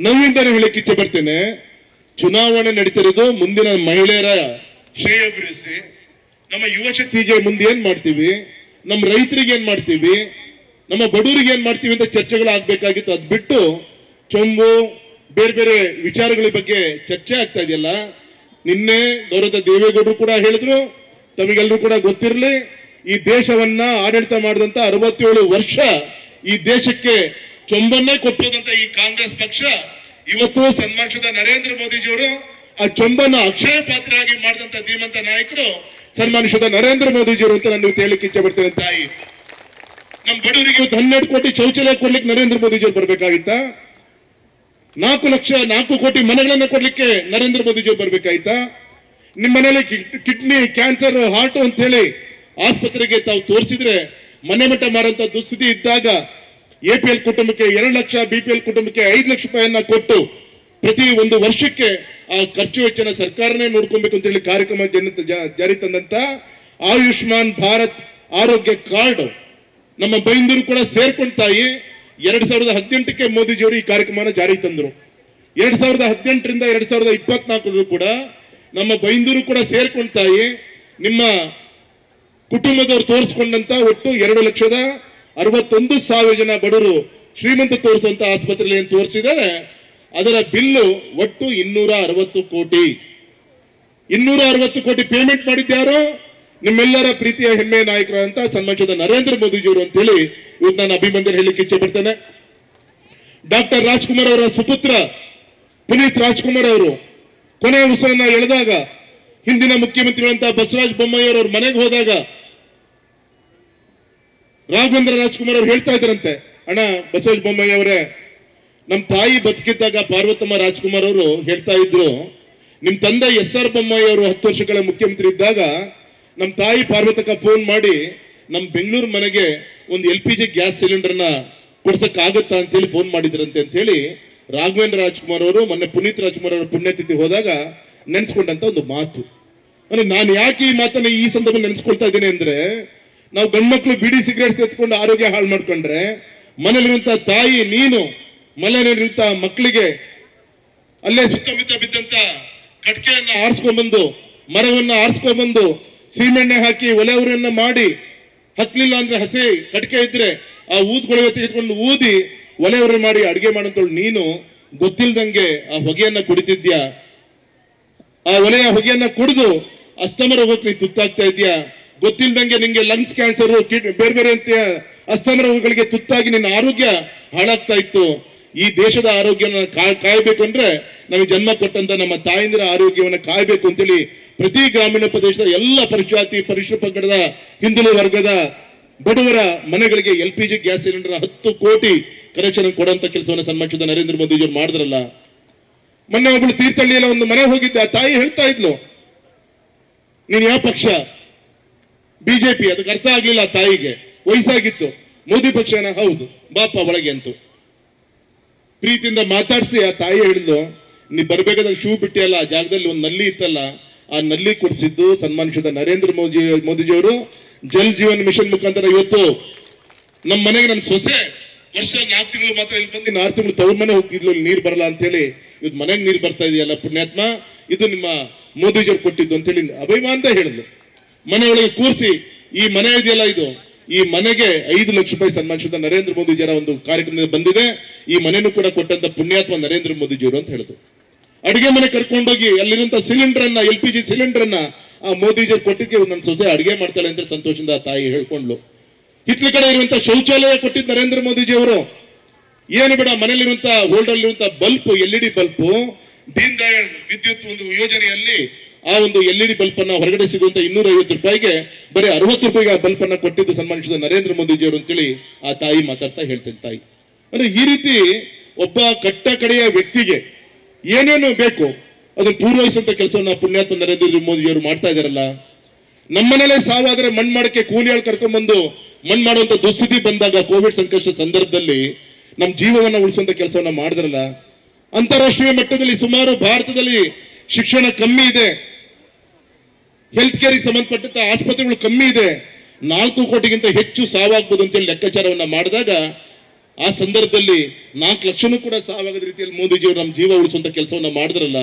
ನೋವಿಂದನೇ ಹೇಳಕ್ಕೆ ಇಚ್ಛೆ ಪಡ್ತೇನೆ ಚುನಾವಣೆ ನಡೀತಿರೋದು ಮುಂದಿನ ಮಹಿಳೆಯರ ಶ್ರೇಯೋಭಿವೃದ್ಧಿ ನಮ್ಮ ಯುವ ಶಕ್ತಿಗೆ ಮುಂದೆ ಏನ್ ಮಾಡ್ತೀವಿ ನಮ್ಮ ರೈತರಿಗೆ ಏನ್ ಮಾಡ್ತೀವಿ ನಮ್ಮ ಬಡವರಿಗೆ ಏನ್ ಮಾಡ್ತೀವಿ ಅಂತ ಚರ್ಚೆಗಳಾಗಬೇಕಾಗಿತ್ತು ಅದ್ ಬಿಟ್ಟು ಚೊಂಬು ಬೇರೆ ಬೇರೆ ವಿಚಾರಗಳ ಬಗ್ಗೆ ಚರ್ಚೆ ಆಗ್ತಾ ಇದೆಯಲ್ಲ ನಿನ್ನೆ ಗೌರವ ದೇವೇಗೌಡರು ಕೂಡ ಹೇಳಿದ್ರು ತಮಗೆಲ್ಲರೂ ಕೂಡ ಗೊತ್ತಿರಲಿ ಈ ದೇಶವನ್ನ ಆಡಳಿತ ಮಾಡಿದಂತ ಅರವತ್ತೇಳು ವರ್ಷ ಈ ದೇಶಕ್ಕೆ ಚೊಂಬನ್ನೇ ಕೊಟ್ಟೋದಂತ ಈ ಕಾಂಗ್ರೆಸ್ ಪಕ್ಷ ಇವತ್ತು ಸನ್ಮಾನಿಸಿದ ನರೇಂದ್ರ ಮೋದಿಜಿಯವರು ಆ ಚೊಂಬನ್ನ ಅಕ್ಷಯ ಪಾತ್ರರಾಗಿ ಮಾಡಿದಂತ ಧೀಮಂತ ನಾಯಕರು ಸನ್ಮಾನಿಸಿದ ನರೇಂದ್ರ ಮೋದಿಜಿಯವರು ಅಂತ ನಾನು ಇವತ್ತು ಹೇಳಲಿಕ್ಕೆ ಇಚ್ಛೆ ಪಡ್ತೇನೆ ತಾಯಿ ನಮ್ಮ ಬಡವರಿಗೆ ಇವತ್ತು ಹನ್ನೆರಡು ಕೋಟಿ ಶೌಚಾಲಯ ಕೊಡ್ಲಿಕ್ಕೆ ನರೇಂದ್ರ ಮೋದಿಜಿಯವರು ಬರ್ಬೇಕಾಗಿತ್ತಾ ನಾಲ್ಕು ಲಕ್ಷ ನಾಲ್ಕು ಕೋಟಿ ಮನೆಗಳನ್ನ ಕೊಡ್ಲಿಕ್ಕೆ ನರೇಂದ್ರ ಮೋದಿಜಿಯವರು ಬರ್ಬೇಕಾಯ್ತಾ ನಿಮ್ಮ ಮನೇಲಿ ಕಿಡ್ನಿ ಕ್ಯಾನ್ಸರ್ ಹಾರ್ಟ್ ಅಂತ ಹೇಳಿ ಆಸ್ಪತ್ರೆಗೆ ತಾವು ತೋರಿಸಿದ್ರೆ ಮನೆ ಮಟ್ಟ ಮಾರಂತ ದುಸ್ಥಿತಿ ಇದ್ದಾಗ ಎ ಪಿ ಎಲ್ ಕುಟುಂಬಕ್ಕೆ ಎರಡು ಲಕ್ಷ ಬಿ ಪಿ ಎಲ್ ಕುಟುಂಬಕ್ಕೆ ಐದು ಲಕ್ಷ ರೂಪಾಯಿಯನ್ನ ಕೊಟ್ಟು ಪ್ರತಿ ಒಂದು ವರ್ಷಕ್ಕೆ ಆ ಖರ್ಚು ವೆಚ್ಚನ ಸರ್ಕಾರನೇ ನೋಡ್ಕೊಬೇಕು ಅಂತ ಹೇಳಿ ಕಾರ್ಯಕ್ರಮ ಜನ ಜಾ- ಜಾರಿ ತಂದಂತ ಆಯುಷ್ಮಾನ್ ಭಾರತ್ ಆರೋಗ್ಯ ಕಾರ್ಡ್ ನಮ್ಮ ಬೈಂದೂರು ಕೂಡ ಸೇರ್ಕೊಂಡ್ ತಾಯಿ ಎರಡ್ ಸಾವಿರದ ಹದಿನೆಂಟಕ್ಕೆ ಮೋದಿಜಿಯವರು ಈ ಕಾರ್ಯಕ್ರಮನ ಜಾರಿಗೆ ತಂದರು ಎರಡ್ ಸಾವಿರದ ಹದಿನೆಂಟರಿಂದ ಎರಡ್ ಸಾವಿರದ ಇಪ್ಪತ್ನಾಲ್ಕರಲ್ಲೂ ಕೂಡ ನಮ್ಮ ಬೈಂದೂರು ಕೂಡ ಸೇರ್ಕೊಂಡ್ ತಾಯಿ ನಿಮ್ಮ ಕುಟುಂಬದವರು ತೋರಿಸ್ಕೊಂಡಂತ ಒಟ್ಟು ಎರಡು ಲಕ್ಷದ ಅರವತ್ತೊಂದು ಸಾವಿರ ಜನ ಬಡವರು ಶ್ರೀಮಂತ ತೋರಿಸುವಂತ ಆಸ್ಪತ್ರೆಯಲ್ಲಿ ಏನು ತೋರಿಸಿದ್ದಾರೆ ಅದರ ಬಿಲ್ಲು ಒಟ್ಟು ಇನ್ನೂರ ಅರವತ್ತು ಕೋಟಿ ಇನ್ನೂರ ಅರವತ್ತು ಕೋಟಿ ಪೇಮೆಂಟ್ ಮಾಡಿದ್ಯಾರು ನಿಮ್ಮೆಲ್ಲರ ಪ್ರೀತಿಯ ಹೆಮ್ಮೆಯ ನಾಯಕರಾದಂತ ಸನ್ಮಾನಿಸಿದ ನರೇಂದ್ರ ಮೋದಿಜಿಯವರು ಅಂತೇಳಿ ಇವತ್ತು ನಾನು ಅಭಿನಂದನೆ ಹೇಳಲಿಕ್ಕೆ ಇಚ್ಛೆ ಪಡ್ತೇನೆ ಡಾಕ್ಟರ್ ರಾಜ್ಕುಮಾರ್ ಅವರ ಸುಪುತ್ರ ಪುನೀತ್ ರಾಜ್ಕುಮಾರ್ ಅವರು ಕೊನೆ ಉಸಿರನ್ನ ಎಳೆದಾಗ ಹಿಂದಿನ ಮುಖ್ಯಮಂತ್ರಿಗಳಂತ ಬಸವರಾಜ ಬೊಮ್ಮಾಯಿ ಅವ್ರ ಮನೆಗೆ ಹೋದಾಗ ರಾಘವೇಂದ್ರ ರಾಜ್ಕುಮಾರ್ ಅವ್ರು ಹೇಳ್ತಾ ಇದ್ರಂತೆ ಅಣ್ಣ ಬಸವರಾಜ ಬೊಮ್ಮಾಯಿ ಅವರೇ ನಮ್ಮ ತಾಯಿ ಬದುಕಿದ್ದಾಗ ಪಾರ್ವತಮ್ಮ ರಾಜ್ಕುಮಾರ್ ಅವರು ಹೇಳ್ತಾ ಇದ್ರು ನಿಮ್ ತಂದೆ ಎಸ್ ಆರ್ ಬೊಮ್ಮಾಯಿ ಅವರು ಹತ್ತು ವರ್ಷಗಳ ಮುಖ್ಯಮಂತ್ರಿ ಇದ್ದಾಗ ನಮ್ಮ ತಾಯಿ ಪಾರ್ವತಕ್ಕ ಫೋನ್ ಮಾಡಿ ನಮ್ಮ ಬೆಂಗಳೂರು ಮನೆಗೆ ಒಂದು ಎಲ್ ಪಿ ಜಿ ಗ್ಯಾಸ್ ಸಿಲಿಂಡರ್ನ ಕೊಡ್ಸಕ್ ಆಗುತ್ತಾ ಅಂತೇಳಿ ಫೋನ್ ಮಾಡಿದ್ರಂತೆ ಅಂತ ಹೇಳಿ ರಾಘವೇಂದ್ರ ರಾಜ್ಕುಮಾರ್ ಅವರು ಮೊನ್ನೆ ಪುನೀತ್ ರಾಜ್ಕುಮಾರ್ ಅವರ ಪುಣ್ಯತಿಥಿ ಹೋದಾಗ ನೆನ್ಸ್ಕೊಂಡಂತ ಒಂದು ಮಾತು ಅಂದ್ರೆ ನಾನು ಯಾಕೆ ಈ ಮಾತನ್ನ ಈ ಸಂದರ್ಭದಲ್ಲಿ ನೆನೆಸ್ಕೊಳ್ತಾ ಇದ್ದೇನೆ ಅಂದ್ರೆ ನಾವು ಗಂಡ್ಮಕ್ಳು ಬಿಡಿ ಸಿಗರೇಟ್ ಎತ್ಕೊಂಡು ಆರೋಗ್ಯ ಹಾಳು ಮಾಡ್ಕೊಂಡ್ರೆ ಮನೇಲಿರುವಂತ ತಾಯಿ ನೀನು ಮನೆಯಲ್ಲಿರುವಂತ ಮಕ್ಕಳಿಗೆ ಅಲ್ಲೇ ಸುತ್ತಮುತ್ತ ಬಿದ್ದಂತ ಕಟ್ಕೆಯನ್ನ ಆರಿಸ್ಕೊಂಡ್ಬಂದು ಮರವನ್ನ ಆರಿಸ್ಕೊಂಡ್ಬಂದು ಸೀಮೆಣ್ಣೆ ಹಾಕಿ ಒಲೆ ಉರಿಯನ್ನ ಮಾಡಿ ಹತ್ಲಿಲ್ಲ ಅಂದ್ರೆ ಹಸಿ ಕಟ್ಕೆ ಇದ್ರೆ ಆ ಊದ್ಗೊಳವೆ ತೆಗೆದುಕೊಂಡು ಊದಿ ಒಲೆ ಉರಿ ಮಾಡಿ ಅಡಿಗೆ ಮಾಡಂತೇಳಿ ನೀನು ಗೊತ್ತಿಲ್ದಂಗೆ ಆ ಹೊಗೆಯನ್ನ ಕುಡಿತಿದ್ಯಾ ಆ ಒಲೆಯ ಹೊಗೆಯನ್ನ ಕುಡಿದು ಅಸ್ತಮ ರೋಗಕ್ಕೆ ನೀ ತುತ್ತಾಗ್ತಾ ಇದೆಯಾ ಗೊತ್ತಿಲ್ದಂಗೆ ನಿಂಗೆ ಲಂಗ್ಸ್ ಕ್ಯಾನ್ಸರ್ ಬೇರೆ ಬೇರೆ ಅಂತ ಅಸ್ತಮ ರೋಗಗಳಿಗೆ ತುತ್ತಾಗಿ ನಿನ್ನ ಆರೋಗ್ಯ ಹಾಳಾಗ್ತಾ ಇತ್ತು ಈ ದೇಶದ ಆರೋಗ್ಯನ ಕಾ- ಕಾಯ್ಬೇಕು ಅಂದ್ರೆ ನಮಗೆ ಜನ್ಮ ಕೊಟ್ಟಂತ ನಮ್ಮ ತಾಯಂದಿರ ಆರೋಗ್ಯವನ್ನ ಕಾಯ್ಬೇಕು ಅಂತೇಳಿ ಪ್ರತಿ ಗ್ರಾಮೀಣ ಪ್ರದೇಶದ ಎಲ್ಲ ಪರಿಶಾತಿ ಪರಿಶಿಷ್ಟ ಪಂಗಡದ ಹಿಂದುಳಿದ ವರ್ಗದ ಬಡವರ ಮನೆಗಳಿಗೆ L P G gas cylinder ಹತ್ತು ಕೋಟಿ ಕನೆಕ್ಷನ್ ಕೊಡುವಂತ ಕೆಲಸವನ್ನು ಸನ್ಮಾನಿಸಿದ ನರೇಂದ್ರ ಮೋದಿಜಿಯವರು ಮಾಡಿದ್ರಲ್ಲ ಮೊನ್ನೆ ಒಬ್ಳು ತೀರ್ಥಹಳ್ಳಿಯಲ್ಲಿ ಒಂದು ಮನೆ ಹೋಗಿದ್ದೆ ಆ ತಾಯಿ ಹೇಳ್ತಾ ಇದ್ಲು ನೀನ್ ಯಾವ ಪಕ್ಷ ಬಿಜೆಪಿ ಅದಕ್ಕೆ ಅರ್ಥ ಆಗ್ಲಿಲ್ಲ ಆ ತಾಯಿಗೆ ವಯಸ್ಸಾಗಿತ್ತು ಮೋದಿ ಪಕ್ಷನ ಹೌದು ಬಾಪ ಒಳಗೆ ಅಂತು ಪ್ರೀತಿಯಿಂದ ಮಾತಾಡಿಸಿ ಆ ತಾಯಿ ಹೇಳಿದ್ಲು ನೀ ಬರ್ಬೇಕಾದಾಗ ಶೂ ಬಿಟ್ಟಿಯಲ್ಲ ಆ ಜಾಗದಲ್ಲಿ ಒಂದು ನಲ್ಲಿ ಇತ್ತಲ್ಲ ಆ ನಲ್ಲಿ ಕೊಡಿಸಿದ್ದು ಸನ್ಮಾನಿಸಿದ ನರೇಂದ್ರ ಮೋದಿ ಮೋದಿಜಿಯವರು ಜಲ್ ಜೀವನ್ ಮಿಷನ್ ಮುಖಾಂತರ ಇವತ್ತು ನಮ್ಮ ಮನೆಗೆ ನನ್ನ ಸೊಸೆ ವರ್ಷ ನಾಲ್ಕು ತಿಂಗಳು ಮಾತ್ರ ಇಲ್ಲಿ ಬಂದು ಆರು ತಿಂಗಳು ತವ್ರ ಮನೆ ಹೋಗ್ತಿದ್ಲು ಇಲ್ಲಿ ನೀರು ಬರಲ್ಲ ಅಂತೇಳಿ ಇವತ್ತು ಮನೆಗೆ ನೀರು ಬರ್ತಾ ಇದೆಯಲ್ಲ ಪುಣ್ಯಾತ್ಮ ಇದು ನಿಮ್ಮ ಮೋದಿಜಿಯವ್ರು ಕೊಟ್ಟಿದ್ದು ಅಂತೇಳಿ ಅಭಿಮಾನದ ಹೇಳಿದ್ಲು ಮನೆ ಒಳಗೆ ಕೂರಿಸಿ ಈ ಮನೆ ಇದೆಯಲ್ಲ ಇದು ಈ ಮನೆಗೆ ಐದು ಲಕ್ಷ ರೂಪಾಯಿ ಸನ್ಮಾನಿಸಿದ ನರೇಂದ್ರ ಮೋದಿಜಿಯವರ ಒಂದು ಕಾರ್ಯಕ್ರಮದಿಂದ ಬಂದಿದೆ ಈ ಮನೆನೂ ಕೂಡ ಕೊಟ್ಟಂತ ಪುಣ್ಯಾತ್ಮ ನರೇಂದ್ರ ಮೋದಿಜಿಯವರು ಅಂತ ಹೇಳಿದ್ರು ಅಡಿಗೆ ಮನೆ ಕರ್ಕೊಂಡೋಗಿ ಅಲ್ಲಿರುವಂತ ಸಿಲಿಂಡರ್ ಅನ್ನ ಎಲ್ ಪಿ ಜಿ ಸಿಲಿಂಡರ್ ಅನ್ನ ಆ ಮೋದಿಜಿಯವ್ರು ಕೊಟ್ಟಿದ್ದಕ್ಕೆ ನನ್ನ ಸೊಸೆ ಅಡಿಗೆ ಮಾಡ್ತಾಳೆ ಅಂತ ಸಂತೋಷದಿಂದ ಆ ತಾಯಿ ಹೇಳ್ಕೊಂಡ್ಲು ಹಿತ್ಲ ಕಡೆ ಇರುವಂತ ಶೌಚಾಲಯ ಕೊಟ್ಟಿದ್ದು ನರೇಂದ್ರ ಮೋದಿಜಿ ಅವರು ಏನು ಬೇಡ ಮನೇಲಿರುವಂತ ಹೋಲ್ಡರ್ ಇರುವಂತ bulb L E D bulb Deen Dayal ವಿದ್ಯುತ್ ಒಂದು ಯೋಜನೆಯಲ್ಲಿ ಆ ಒಂದು ಎಲ್ ಇ ಡಿ ಬಲ್ಪ್ ಅನ್ನ ಹೊರಗಡೆ ಸಿಗುವಂತ ಇನ್ನೂರ ಐವತ್ತು ರೂಪಾಯಿಗೆ ಬರೀ ಅರವತ್ತು ರೂಪಾಯಿಗೆ ಆ ಬಲ್ಪ್ ಅನ್ನ ಕೊಟ್ಟಿದ್ದು ಸನ್ಮಾನಿಸಿದ ನರೇಂದ್ರ ಮೋದಿಜಿ ಅವರು ಅಂತೇಳಿ ಆ ತಾಯಿ ಮಾತಾಡ್ತಾ ಹೇಳ್ತೇನೆ ತಾಯಿ ಅಂದ್ರೆ ಈ ರೀತಿ ಒಬ್ಬ ಕಟ್ಟ ಕಡೆಯ ವ್ಯಕ್ತಿಗೆ ಏನೇನು ಬೇಕು ಅದನ್ನು ಪೂರ್ವಹಿಸುವಂತ ಕೆಲಸವನ್ನ ಪುಣ್ಯಾತ್ಮ ನರೇಂದ್ರ ಮೋದಿ ಅವರು ಮಾಡ್ತಾ ಇದಾರಲ್ಲ ನಮ್ಮನೇಲೆ ಸಾವಾದ್ರೆ ಮಣ್ಣು ಮಾಡಕ್ಕೆ ಕೂಲಿಯಾಳು ಕರ್ಕೊಂಡ್ಬಂದು ಮಣ್ಣು ಮಾಡುವಂತ ದುಸ್ಥಿತಿ ಬಂದಾಗ ಕೋವಿಡ್ ಸಂಕಷ್ಟ ಸಂದರ್ಭದಲ್ಲಿ ನಮ್ಮ ಜೀವವನ್ನ ಉಳಿಸುವಂತ ಕೆಲಸವನ್ನ ಮಾಡಿದ್ರಲ್ಲ ಅಂತಾರಾಷ್ಟ್ರೀಯ ಮಟ್ಟದಲ್ಲಿ ಸುಮಾರು ಭಾರತದಲ್ಲಿ ಶಿಕ್ಷಣ ಕಮ್ಮಿ ಇದೆ ಹೆಲ್ತ್ ಕೇರಿಗೆ ಸಂಬಂಧಪಟ್ಟಂತ ಆಸ್ಪತ್ರೆಗಳು ಕಮ್ಮಿ ಇದೆ ನಾಲ್ಕು ಕೋಟಿಗಿಂತ ಹೆಚ್ಚು ಸಾವಾಗ್ಬೋದು ಅಂತೇಳಿ ಲೆಕ್ಕಾಚಾರವನ್ನ ಮಾಡಿದಾಗ ಆ ಸಂದರ್ಭದಲ್ಲಿ ನಾಲ್ಕು ಲಕ್ಷನೂ ಕೂಡ ಸಾವಾಗದ ರೀತಿಯಲ್ಲಿ ಮೋದಿಜಿಯವರು ನಮ್ಮ ಜೀವ ಉಳಿಸುವಂತ ಕೆಲಸವನ್ನ ಮಾಡಿದ್ರಲ್ಲ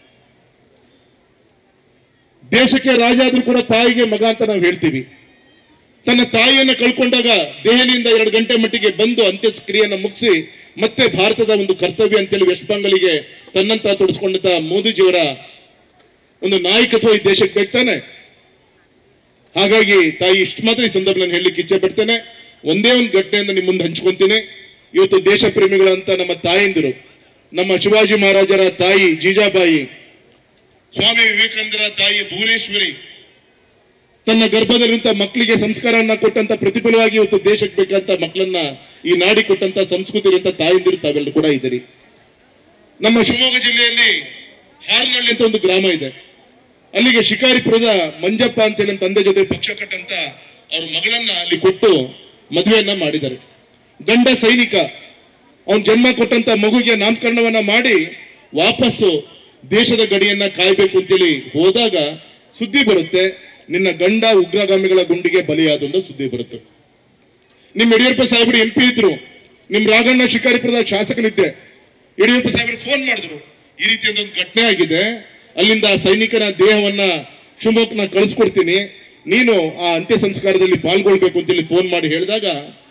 ದೇಶಕ್ಕೆ ರಾಜ ಆದ್ರೂ ಕೂಡ ತಾಯಿಗೆ ಮಗ ಅಂತ ನಾವು ಹೇಳ್ತೀವಿ ತನ್ನ ತಾಯಿಯನ್ನ ಕಳ್ಕೊಂಡಾಗ ದೆಹಲಿಯಿಂದ ಎರಡು ಗಂಟೆ ಮಟ್ಟಿಗೆ ಬಂದು ಅಂತ್ಯಕ್ರಿಯೆಯನ್ನ ಮುಗಿಸಿ ಮತ್ತೆ ಭಾರತದ ಒಂದು ಕರ್ತವ್ಯ ಅಂತೇಳಿ ವೆಸ್ಟ್ ಬೆಂಗಾಲಿಗೆ ತನ್ನಂತ ತೊಡಸ್ಕೊಂಡಂತ ಮೋದಿಜಿಯವರ ಒಂದು ನಾಯಕತ್ವ ಈ ದೇಶಕ್ಕೆ ಬೇಕಾನೆ ಹಾಗಾಗಿ ತಾಯಿ ಇಷ್ಟು ಮಾತ್ರ ಈ ಸಂದರ್ಭ ನಾನು ಹೇಳಲಿಕ್ಕೆ ಇಚ್ಛೆ ಪಡ್ತೇನೆ ಒಂದೇ ಒಂದು ಘಟನೆಯನ್ನು ನಿಮ್ಮ ಮುಂದೆ ಹಂಚ್ಕೊಂತೀನಿ ಇವತ್ತು ದೇಶ ಪ್ರೇಮಿಗಳಂತ ನಮ್ಮ ತಾಯಂದಿರು ನಮ್ಮ ಶಿವಾಜಿ ಮಹಾರಾಜರ ತಾಯಿ ಜೀಜಾಬಾಯಿ ಸ್ವಾಮಿ ವಿವೇಕಾನಂದರ ತಾಯಿ ಭುವನೇಶ್ವರಿ ತನ್ನ ಗರ್ಭದಲ್ಲಿರುವಂತ ಮಕ್ಕಳಿಗೆ ಸಂಸ್ಕಾರವನ್ನ ಕೊಟ್ಟಂತ ಪ್ರತಿಫಲವಾಗಿ ಇವತ್ತು ದೇಶಕ್ಕೆ ಬೇಕಂತ ಮಕ್ಕಳನ್ನ ಈ ನಾಡಿ ಕೊಟ್ಟಂತ ಸಂಸ್ಕೃತಿ ಇರುವಂತ ತಾಯಂದಿರು ತಾವೆಲ್ಲರೂ ಕೂಡ ಇದ್ದೀರಿ ನಮ್ಮ ಶಿವಮೊಗ್ಗ ಜಿಲ್ಲೆಯಲ್ಲಿ ಹಾರ್ನಳ್ಳಿ ಅಂತ ಒಂದು ಗ್ರಾಮ ಇದೆ ಅಲ್ಲಿಗೆ ಶಿಕಾರಿಪುರದ ಮಂಜಪ್ಪ ಅಂತೇಳಿ ನಮ್ಮ ತಂದೆ ಜೊತೆ ಪಕ್ಷ ಕಟ್ಟಂತ ಅವ್ರ ಮಗಳನ್ನ ಅಲ್ಲಿ ಕೊಟ್ಟು ಮದುವೆಯನ್ನ ಮಾಡಿದ್ದಾರೆ ಗಂಡ ಸೈನಿಕ ಅವನ್ ಜನ್ಮ ಕೊಟ್ಟಂತ ಮಗುಗೆ ನಾಮಕರಣವನ್ನ ಮಾಡಿ ವಾಪಸ್ಸು ದೇಶದ ಗಡಿಯನ್ನ ಕಾಯ್ಬೇಕು ಅಂತೇಳಿ ಹೋದಾಗ ಸುದ್ದಿ ಬರುತ್ತೆ ನಿನ್ನ ಗಂಡ ಉಗ್ರಗಾಮಿಗಳ ಗುಂಡಿಗೆ ಬಲಿಯಾದ ಅಂತ ಸುದ್ದಿ ಬರುತ್ತೆ ನಿಮ್ ಯಡಿಯೂರಪ್ಪ ಸಾಹೇಬರು ಎಂ ಪಿ ಇದ್ರು ನಿಮ್ ರಾಘಣ್ಣ ಶಿಕಾರಿಪುರದ ಶಾಸಕನಿದ್ದೆ ಯಡಿಯೂರಪ್ಪ ಸಾಹೇಬರು ಫೋನ್ ಮಾಡಿದ್ರು ಈ ರೀತಿಯಾದ ಒಂದು ಘಟನೆ ಆಗಿದೆ ಅಲ್ಲಿಂದ ಆ ಸೈನಿಕನ ದೇಹವನ್ನ ಶಿವಮೊಗ್ಗನ ಕಳಿಸ್ಕೊಡ್ತೀನಿ ನೀನು ಆ ಅಂತ್ಯ ಸಂಸ್ಕಾರದಲ್ಲಿ ಪಾಲ್ಗೊಳ್ಬೇಕು ಅಂತೇಳಿ ಫೋನ್ ಮಾಡಿ ಹೇಳಿದಾಗ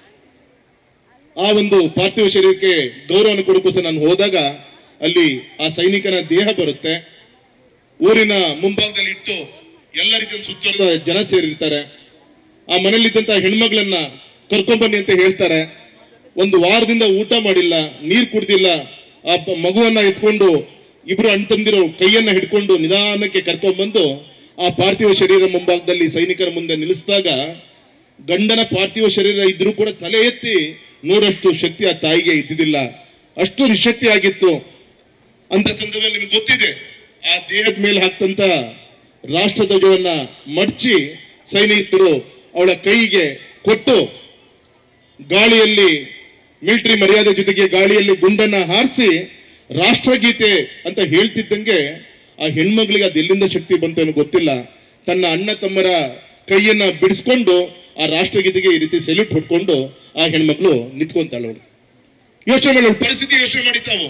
ಆ ಒಂದು ಪಾರ್ಥಿವ ಶರೀರಕ್ಕೆ ಗೌರವವನ್ನು ಕೊಡೋಕೋಸ್ಕರ ನಾನು ಹೋದಾಗ ಅಲ್ಲಿ ಆ ಸೈನಿಕನ ದೇಹ ಬರುತ್ತೆ ಊರಿನ ಮುಂಭಾಗದಲ್ಲಿ ಇಟ್ಟು ಎಲ್ಲ ರೀತಿಯ ಸುತ್ತುವರೆದ ಜನ ಸೇರಿರ್ತಾರೆ ಆ ಮನೆಯಲ್ಲಿದ್ದಂತ ಹೆಣ್ಮಗಳನ್ನ ಕರ್ಕೊಂಬನ್ನಿ ಅಂತ ಹೇಳ್ತಾರೆ ಒಂದು ವಾರದಿಂದ ಊಟ ಮಾಡಿಲ್ಲ ನೀರ್ ಕುಡ್ದಿಲ್ಲ ಆ ಪ- ಮಗುವನ್ನ ಎತ್ಕೊಂಡು ಇಬ್ರು ಅಣ್ತಂದಿರೋ ಕೈಯನ್ನ ಹಿಡ್ಕೊಂಡು ನಿಧಾನಕ್ಕೆ ಕರ್ಕೊಂಡ್ಬಂದು ಆ ಪಾರ್ಥಿವ ಶರೀರ ಮುಂಭಾಗದಲ್ಲಿ ಸೈನಿಕರ ಮುಂದೆ ನಿಲ್ಲಿಸಿದಾಗ ಗಂಡನ ಪಾರ್ಥಿವ ಶರೀರ ಇದ್ರೂ ಕೂಡ ತಲೆ ಎತ್ತಿ ನೋಡಷ್ಟು ಶಕ್ತಿ ಆ ತಾಯಿಗೆ ಇದ್ದಿದ್ದಿಲ್ಲ ಅಷ್ಟು ನಿಶಕ್ತಿ ಆಗಿತ್ತು ಅಂತ ಸಂದರ್ಭದಲ್ಲಿ ನಿಮ್ಗೆ ಗೊತ್ತಿದೆ ಆ ದೇಹದ ಮೇಲೆ ಹಾಕ್ತಂತ ರಾಷ್ಟ್ರಧ್ವಜವನ್ನ ಮಡಚಿ ಸೈನಿಕರು ಅವಳ ಕೈಗೆ ಕೊಟ್ಟು ಗಾಳಿಯಲ್ಲಿ ಮಿಲಿಟರಿ ಮರ್ಯಾದೆ ಜೊತೆಗೆ ಗಾಳಿಯಲ್ಲಿ ಗುಂಡನ್ನ ಹಾರಿಸಿ ರಾಷ್ಟ್ರಗೀತೆ ಅಂತ ಹೇಳ್ತಿದ್ದಂಗೆ ಆ ಹೆಣ್ಮಗಳಿಗೆ ಅದು ಎಲ್ಲಿಂದ ಶಕ್ತಿ ಬಂತು ಅನ್ನೋ ಗೊತ್ತಿಲ್ಲ ತನ್ನ ಅಣ್ಣ ತಮ್ಮರ ಕೈಯನ್ನ ಬಿಡಿಸ್ಕೊಂಡು ಆ ರಾಷ್ಟ್ರಗೀತೆಗೆ ಈ ರೀತಿ ಸೆಲ್ಯೂಟ್ ಹೊಡ್ಕೊಂಡು ಆ ಹೆಣ್ಮಕ್ಳು ನಿಂತ್ಕೊಂತಾಳು ಯೋಚನೆ ಮಾಡಿ ಅವ್ಳ ಪರಿಸ್ಥಿತಿ ಯೋಚನೆ ಮಾಡಿತಾವು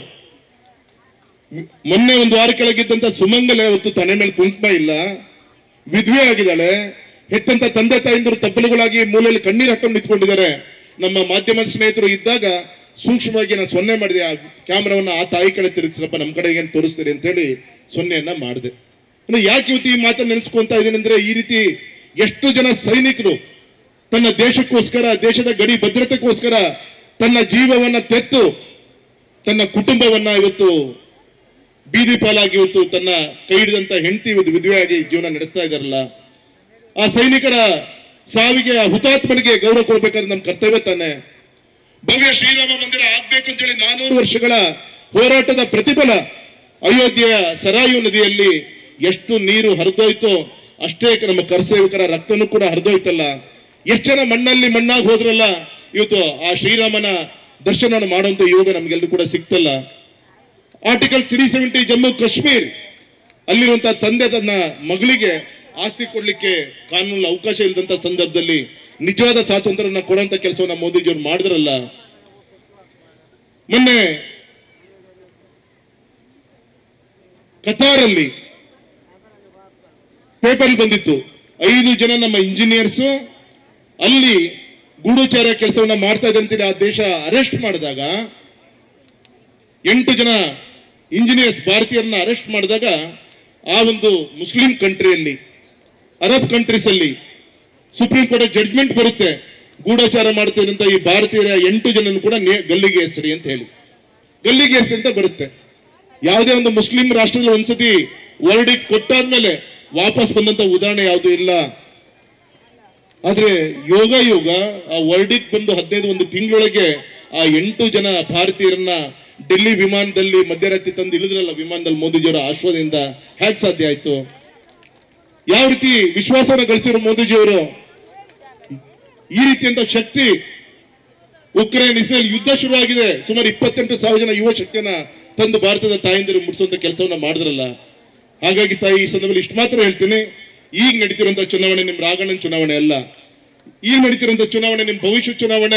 ಮೊನ್ನೆ ಒಂದು ವಾರ ಕೆಳಗಿದ್ದಂತ ಸುಮಂಗಲ ಅವತ್ತು ತಲೆ ಮೇಲೆ ಕುಂಕುಮ ಇಲ್ಲ ವಿಧವೆ ಆಗಿದ್ದಾಳೆ ಹೆತ್ತಂತ ತಂದೆ ತಾಯಿಂದರು ತಪ್ಪಲುಗಳಾಗಿ ಮೂಲೆಯಲ್ಲಿ ಕಣ್ಣೀರು ಹಾಕೊಂಡು ನಿಂತ್ಕೊಂಡಿದ್ದಾರೆ ನಮ್ಮ ಮಾಧ್ಯಮ ಸ್ನೇಹಿತರು ಇದ್ದಾಗ ಸೂಕ್ಷ್ಮವಾಗಿ ನಾನು ಸೊನ್ನೆ ಮಾಡಿದೆ ಆ ಕ್ಯಾಮ್ರಾವನ್ನ ಆ ತಾಯಿ ಕಡೆ ತಿರುಗಿಸ್ರಪ್ಪ ನಮ್ಮ ಕಡೆಗೆ ಏನ್ ತೋರಿಸ್ತೀರಿ ಅಂತೇಳಿ ಸೊನ್ನೆಯನ್ನ ಮಾಡಿದೆ ಇನ್ನು ಯಾಕೆ ಇವತ್ತು ಈ ಮಾತನ್ನ ನೆನೆಸ್ಕೊಂತ ಇದ್ದೀನಿ ಅಂದ್ರೆ ಈ ರೀತಿ ಎಷ್ಟು ಜನ ಸೈನಿಕರು ತನ್ನ ದೇಶಕ್ಕೋಸ್ಕರ ದೇಶದ ಗಡಿ ಭದ್ರತೆಗೋಸ್ಕರ ತನ್ನ ಜೀವವನ್ನ ತೆತ್ತು ತನ್ನ ಕುಟುಂಬವನ್ನ ಇವತ್ತು ಬೀದಿ ಪಾಲಾಗಿ ಇವತ್ತು ತನ್ನ ಕೈ ಹಿಡಿದಂತ ಹೆಂಡತಿ ಇವತ್ತು ವಿಧವೆಯಾಗಿ ಜೀವನ ನಡೆಸ್ತಾ ಇದಾರಲ್ಲ ಆ ಸೈನಿಕರ ಸಾವಿಗೆ ಆ ಹುತಾತ್ಮನಿಗೆ ಗೌರವ ಕೊಡ್ಬೇಕಾದ್ರೆ ನಮ್ಮ ಕರ್ತವ್ಯ ತಾನೆ ಭವ್ಯ ಶ್ರೀರಾಮ ಮಂದಿರ ಆಗ್ಬೇಕು ಅಂತೇಳಿ ನಾನೂರು ವರ್ಷಗಳ ಹೋರಾಟದ ಪ್ರತಿಫಲ ಅಯೋಧ್ಯೆಯ ಸರಾಯು ನದಿಯಲ್ಲಿ ಎಷ್ಟು ನೀರು ಹರಿದೋಯ್ತೋ ಅಷ್ಟೇ ನಮ್ಮ ಕರ್ಸೇವಕರ ರಕ್ತನೂ ಕೂಡ ಹರಿದೋಯ್ತಲ್ಲ ಎಷ್ಟು ಜನ ಮಣ್ಣಲ್ಲಿ ಮಣ್ಣಾಗಿ ಹೋದ್ರಲ್ಲ ಇವತ್ತು ಆ ಶ್ರೀರಾಮನ ದರ್ಶನವನ್ನು ಮಾಡುವಂತ ಯೋಗ ನಮ್ಗೆಲ್ಲರೂ ಕೂಡ ಸಿಕ್ತಲ್ಲ article three seventy Jammu Kashmir ಅಲ್ಲಿರುವಂತಹ ತಂದೆ ತನ್ನ ಮಗಳಿಗೆ ಆಸ್ತಿ ಕೊಡ್ಲಿಕ್ಕೆ ಕಾನೂನು ಅವಕಾಶ ಇಲ್ಲದಂತ ಸಂದರ್ಭದಲ್ಲಿ ನಿಜವಾದ ಸ್ವಾತಂತ್ರ್ಯನ ಕೊಡುವಂತ ಕೆಲಸವನ್ನ ಮೋದಿಜಿಯವರು ಮಾಡಿದ್ರಲ್ಲ ಮೊನ್ನೆ ಕತಾರಲ್ಲಿ ಪೇಪರ್ ಬಂದಿತ್ತು ಐದು ಜನ ನಮ್ಮ ಇಂಜಿನಿಯರ್ಸ್ ಅಲ್ಲಿ ಗೂಢಚಾರ ಕೆಲಸವನ್ನ ಮಾಡ್ತಾ ಇದೆ ಅಂತೇಳಿ ಆ ದೇಶ ಅರೆಸ್ಟ್ ಮಾಡಿದಾಗ ಎಂಟು ಜನ ಇಂಜಿನಿಯರ್ಸ್ ಭಾರತೀಯರನ್ನ ಅರೆಸ್ಟ್ ಮಾಡಿದಾಗ ಆ ಒಂದು ಮುಸ್ಲಿಂ ಕಂಟ್ರಿಯಲ್ಲಿ ಅರಬ್ ಕಂಟ್ರೀಸ್ ಅಲ್ಲಿ ಸುಪ್ರೀಂ ಕೋರ್ಟ್ ಜಡ್ಜ್ಮೆಂಟ್ ಬರುತ್ತೆ ಗೂಢಚಾರ ಮಾಡ್ತಿದ್ದಂತ ಈ ಭಾರತೀಯರ ಎಂಟು ಜನನು ಕೂಡ ನೇ- ಗಲ್ಲಿಗೆ ಏರ್ಸರಿ ಅಂತ ಹೇಳಿ ಗಲ್ಲಿಗೆ ಏರ್ಸಿ ಅಂತ ಬರುತ್ತೆ ಯಾವುದೇ ಒಂದು ಮುಸ್ಲಿಂ ರಾಷ್ಟ್ರದಲ್ಲಿ ಒಂದ್ಸತಿ ವರ್ಡಿಕ್ ಕೊಟ್ಟಾದ್ಮೇಲೆ ವಾಪಸ್ ಬಂದಂತ ಉದಾಹರಣೆ ಯಾವುದು ಇಲ್ಲ ಆದ್ರೆ ಯೋಗ ಯೋಗ ಆ ವರ್ಡಿಕ್ ಬಂದು ಹದಿನೈದು ಒಂದು ತಿಂಗಳೊಳಗೆ ಆ ಎಂಟು ಜನ ಭಾರತೀಯರನ್ನ ಡೆಲ್ಲಿ ವಿಮಾನದಲ್ಲಿ ಮಧ್ಯರಾತ್ರಿ ತಂದು ಇಳಿದ್ರಲ್ಲ ವಿಮಾನದಲ್ಲಿ ಮೋದಿಜಿಯವರ ಆಶ್ವಾದದಿಂದ ಹೇಗೆ ಸಾಧ್ಯ ಆಯ್ತು ಯಾವ ರೀತಿ ವಿಶ್ವಾಸವನ್ನು ಗಳಿಸಿರೋ ಮೋದಿಜಿಯವರು ಈ ರೀತಿಯಂತ ಶಕ್ತಿ ಉಕ್ರೇನ್ ಇಸ್ರೇಲ್ ಯುದ್ಧ ಶುರುವಾಗಿದೆ ಸುಮಾರು ಇಪ್ಪತ್ತೆಂಟು ಸಾವಿರ ಜನ ಯುವ ಶಕ್ತಿಯನ್ನ ತಂದು ಭಾರತದ ತಾಯಂದಿರು ಮುಡಿಸುವಂತ ಕೆಲಸವನ್ನ ಮಾಡಿದ್ರಲ್ಲ ಹಾಗಾಗಿ ತಾಯಿ ಈ ಸಂದರ್ಭದಲ್ಲಿ ಇಷ್ಟು ಮಾತ್ರ ಹೇಳ್ತೀನಿ ಈಗ ನಡೀತಿರುವಂತ ಚುನಾವಣೆ ನಿಮ್ ರಾಘಣ್ಣನ ಚುನಾವಣೆ ಅಲ್ಲ ಈಗ ನಡೀತಿರುವಂತ ಚುನಾವಣೆ ನಿಮ್ ಭವಿಷ್ಯ ಚುನಾವಣೆ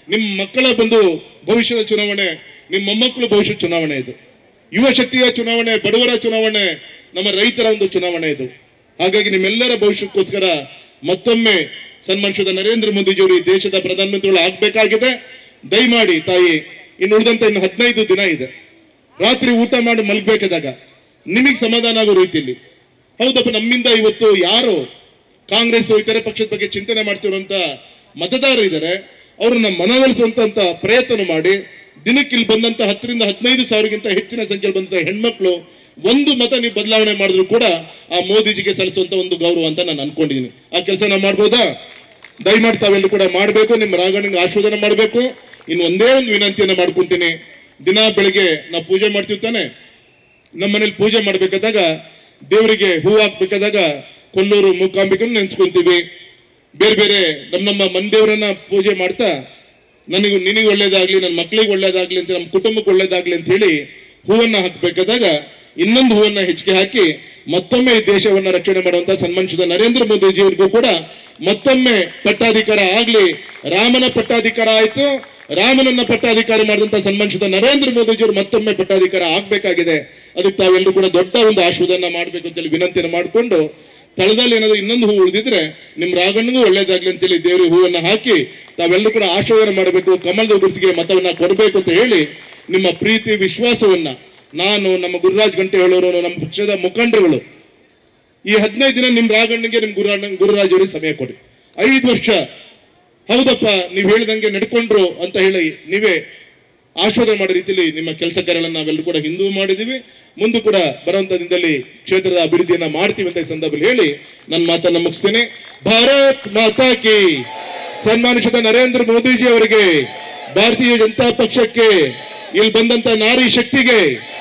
ನಿಮ್ಮ ಮಕ್ಕಳ ಬಂದು ಭವಿಷ್ಯದ ಚುನಾವಣೆ ನಿಮ್ಮ ಮೊಮ್ಮಕ್ಕಳು ಭವಿಷ್ಯದ ಚುನಾವಣೆ ಇದು ಯುವ ಶಕ್ತಿಯ ಚುನಾವಣೆ ಬಡವರ ಚುನಾವಣೆ ನಮ್ಮ ರೈತರ ಒಂದು ಚುನಾವಣೆ ಇದು ಹಾಗಾಗಿ ನಿಮ್ಮೆಲ್ಲರ ಭವಿಷ್ಯಕ್ಕೋಸ್ಕರ ಮತ್ತೊಮ್ಮೆ ಸನ್ಮಾನಿಸಿದ ನರೇಂದ್ರ ಮೋದಿಜಿಯವರು ಈ ದೇಶದ ಪ್ರಧಾನಮಂತ್ರಿಗಳು ಆಗ್ಬೇಕಾಗಿದೆ ದಯಮಾಡಿ ತಾಯಿ ಇನ್ನು ಉಳಿದಂತ ಇನ್ನು ಹದಿನೈದು ದಿನ ಇದೆ ರಾತ್ರಿ ಊಟ ಮಾಡಿ ಮಲಗಬೇಕಾದಾಗ ನಿಮಗೆ ಸಮಾಧಾನ ಆಗೋ ರೀತಿಯಲ್ಲಿ ಹೌದಪ್ಪ ನಮ್ಮಿಂದ ಇವತ್ತು ಯಾರು ಕಾಂಗ್ರೆಸ್ ಇತರೆ ಪಕ್ಷದ ಬಗ್ಗೆ ಚಿಂತನೆ ಮಾಡ್ತಿರುವಂತ ಮತದಾರರು ಇದ್ದಾರೆ ಅವ್ರನ್ನ ಮನವೊಲಿಸುವಂತ ಪ್ರಯತ್ನ ಮಾಡಿ ದಿನಕ್ಕೆ ಇಲ್ಲಿ ಬಂದಂತ ಹತ್ತರಿಂದ ಹದಿನೈದು ಸಾವಿರಕ್ಕಿಂತ ಹೆಚ್ಚಿನ ಸಂಖ್ಯೆಯಲ್ಲಿ ಬಂದಂತ ಹೆಣ್ಮಕ್ಳು ಒಂದು ಮತ ನೀವು ಬದಲಾವಣೆ ಮಾಡಿದ್ರು ಕೂಡ ಆ ಮೋದಿಜಿಗೆ ಸಲ್ಲಿಸುವಂತ ಒಂದು ಗೌರವ ಅಂತ ನಾನು ಅನ್ಕೊಂಡಿದ್ದೀನಿ ಆ ಕೆಲಸ ನಾವು ಮಾಡ್ಬೋದಾ ದಯಮಾಡಿ ತಾವೆಲ್ಲರೂ ಕೂಡ ಮಾಡಬೇಕು ನಿಮ್ಮ ರಾಘವನಿಗೆ ಆಶೀರ್ವಾದನ ಮಾಡಬೇಕು ಇನ್ನು ಒಂದೇ ಒಂದು ವಿನಂತಿಯನ್ನ ಮಾಡ್ಕೊಂತೀನಿ ದಿನ ಬೆಳಿಗ್ಗೆ ನಾವು ಪೂಜೆ ಮಾಡ್ತೀವಿ ತಾನೆ ನಮ್ಮ ಮನೇಲಿ ಪೂಜೆ ಮಾಡ್ಬೇಕಾದಾಗ ದೇವರಿಗೆ ಹೂ ಹಾಕ್ಬೇಕಾದಾಗ ಕೊಲ್ಲೂರು ಮೂಕಾಂಬಿಕನ್ನು ನೆನ್ಸ್ಕೊಂತೀವಿ ಬೇರೆ ಬೇರೆ ನಮ್ಮ ನಮ್ಮ ಮಂದೇವರನ್ನ ಪೂಜೆ ಮಾಡ್ತಾ ನನಗೆ ನಿನಗೆ ಒಳ್ಳೇದಾಗ್ಲಿ ನನ್ನ ಮಕ್ಕಳಿಗೆ ಒಳ್ಳೇದಾಗ್ಲಿ ಅಂತ ನಮ್ಮ ಕುಟುಂಬಕ್ಕೆ ಒಳ್ಳೇದಾಗ್ಲಿ ಅಂತ ಹೇಳಿ ಹೂವನ್ನ ಹಾಕ್ಬೇಕಾದಾಗ ಇನ್ನೊಂದು ಹೂವನ್ನ ಹೆಚ್ಚಿಗೆ ಹಾಕಿ ಮತ್ತೊಮ್ಮೆ ಈ ದೇಶವನ್ನ ರಕ್ಷಣೆ ಮಾಡುವಂತ ಸನ್ಮಾನಿಸಿದ ನರೇಂದ್ರ ಮೋದಿಜಿಯವರಿಗೂ ಕೂಡ ಮತ್ತೊಮ್ಮೆ ಪಟ್ಟಾಧಿಕಾರ ಆಗ್ಲಿ ರಾಮನ ಪಟ್ಟಾಧಿಕಾರ ಆಯ್ತು ರಾಮನನ್ನ ಪಟ್ಟಾಧಿಕಾರಿ ಮಾಡಿದಂತ ಸನ್ಮಾನಿಸಿದ ನರೇಂದ್ರ ಮೋದಿಜಿಯವರು ಮತ್ತೊಮ್ಮೆ ಪಟ್ಟಾಧಿಕಾರ ಆಗ್ಬೇಕಾಗಿದೆ ಅದಕ್ಕೆ ತಾವೆಲ್ಲರೂ ಕೂಡ ದೊಡ್ಡ ಒಂದು ಆಶೀರ್ವಾದನ ಮಾಡ್ಬೇಕು ಅಂತೇಳಿ ವಿನಂತಿಯನ್ನು ಮಾಡಿಕೊಂಡು ತಳದಲ್ಲಿ ಏನಾದ್ರು ಇನ್ನೊಂದು ಹೂ ಉಳಿದಿದ್ರೆ ನಿಮ್ ರಾಗಣ್ಣಗೂ ಒಳ್ಳೇದಾಗ್ಲಿ ಅಂತೇಳಿ ದೇವರಿಗೆ ಹೂವನ್ನ ಹಾಕಿ ತಾವೆಲ್ಲರೂ ಕೂಡ ಆಶೀರ್ವಾದ ಮಾಡಬೇಕು ಕಮಲದ ಗುರುತಿಗೆ ಮತವನ್ನ ಕೊಡಬೇಕು ಅಂತ ಹೇಳಿ ನಿಮ್ಮ ಪ್ರೀತಿ ವಿಶ್ವಾಸವನ್ನ ನಾನು ನಮ್ಮ ಗುರುರಾಜ್ ಗಂಟೆ ಹೇಳೋರು ನಮ್ಮ ಪಕ್ಷದ ಮುಖಂಡರುಗಳು ಈ ಹದಿನೈದು ದಿನ ನಿಮ್ ರಾಗಣ್ಣಗೆ ನಿಮ್ ಗುರು ಗುರುರಾಜ್ ಅವರಿಗೆ ಸಮಯ ಕೊಡಿ ಐದು ವರ್ಷ ಹೌದಪ್ಪ ನೀವು ಹೇಳಿದಂಗೆ ನಡ್ಕೊಂಡ್ರು ಅಂತ ಹೇಳಿ ನೀವೇ ಆಶೀರ್ವಾದ ಮಾಡೋ ರೀತಿಯಲ್ಲಿ ನಿಮ್ಮ ಕೆಲಸ ಕಾರ್ಯಗಳನ್ನ ನಾವೆಲ್ಲರೂ ಕೂಡ ಹಿಂದೂ ಮಾಡಿದೀವಿ ಮುಂದೆ ಕೂಡ ಬರುವಂತ ದಿನದಲ್ಲಿ ಕ್ಷೇತ್ರದ ಅಭಿವೃದ್ಧಿಯನ್ನ ಮಾಡ್ತೀವಿ ಅಂತ ಈ ಸಂದರ್ಭದಲ್ಲಿ ಹೇಳಿ ನನ್ನ ಮಾತನ್ನ ಮುಗಿಸ್ತೇನೆ ಭಾರತ್ ಮಾತಾ ಕಿ ಸನ್ಮಾನಿಸಿದ ನರೇಂದ್ರ ಮೋದಿಜಿ ಅವರಿಗೆ ಭಾರತೀಯ ಜನತಾ ಪಕ್ಷಕ್ಕೆ ಇಲ್ಲಿ ಬಂದಂತ ನಾರಿ ಶಕ್ತಿಗೆ